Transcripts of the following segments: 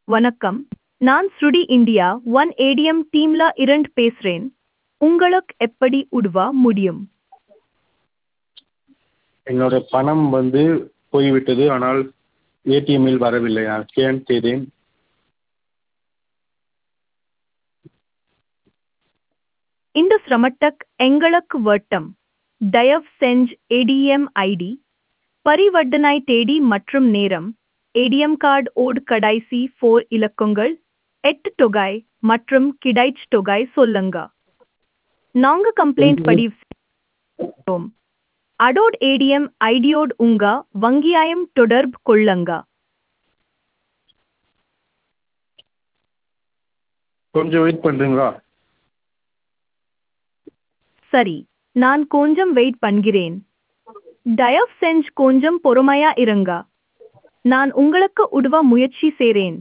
வணக்கம் நான் ஸ்ருடி இந்தியா ஒன் ஏடிஎம் டீம்ல இரண்டு பேசுறேன் உங்களுக்கு எப்படி உதவ முடியும் என்னோட பணம் வந்து போய்விட்டது ஆனால் ஏடிஎம்மில் வரவில்லை நான் ஸ்கேன் செய்தேன் இந்த சிரமத்துக்கு எங்களுக்கு வட்டம் தயவு செஞ்சு ஏடிஎம் ஐடி பரிவர்த்தனை தேதி மற்றும் நேரம் ஏடிஎம் கார்டு ஓடு கடைசி ஃபோர் இலக்கங்கள் எட்டு தொகை மற்றும் கிடைச்ச தொகை சொல்லுங்க நாங்க கம்ப்ளைண்ட் பதிவு செய்தோம் அடோட் ஏடிஎம் ஐடியோடு உங்க வங்கியாயம் தொடர்பு கொள்ளுங்க கொஞ்சம் வெயிட் பண்ணுறீங்களா சரி நான் கொஞ்சம் வெயிட் பண்ணுகிறேன் தயவு செஞ்சு கொஞ்சம் பொறுமையா இருங்க நான் உங்களுக்கு உதவ முயற்சி செய்றேன்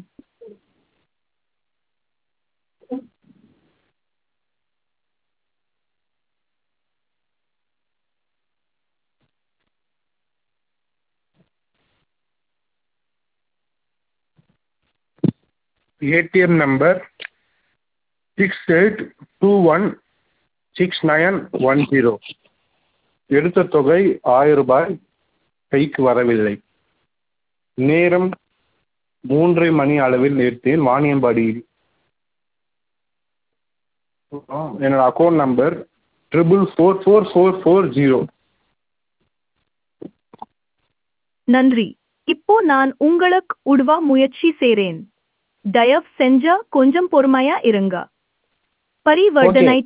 ATM number six eight two one six nine one zero எடுத்த தொகை ஆயிரம் ரூபாய் கைக்கு வரவில்லை நேரம் மூன்றரை மணி அளவில் எடுத்தேன் வாணியம்பாடியில் என்னோட account number triple four four four four zero நன்றி இப்போ நான் உங்களுக்கு உதவ முயற்சி செய்றேன் தயவு செஞ்ச கொஞ்சம் பொறுமையா இருங்க பரிவர்த்தனை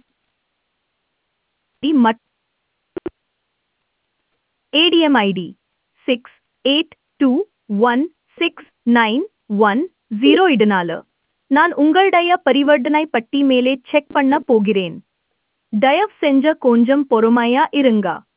ATM ID six eight two one six nine one zero இதனால நான் உங்களுடைய பரிவர்த்தனை பட்டி மேலே செக் பண்ண போகிறேன் தயவு செஞ்ச கொஞ்சம் பொறுமையா இருங்க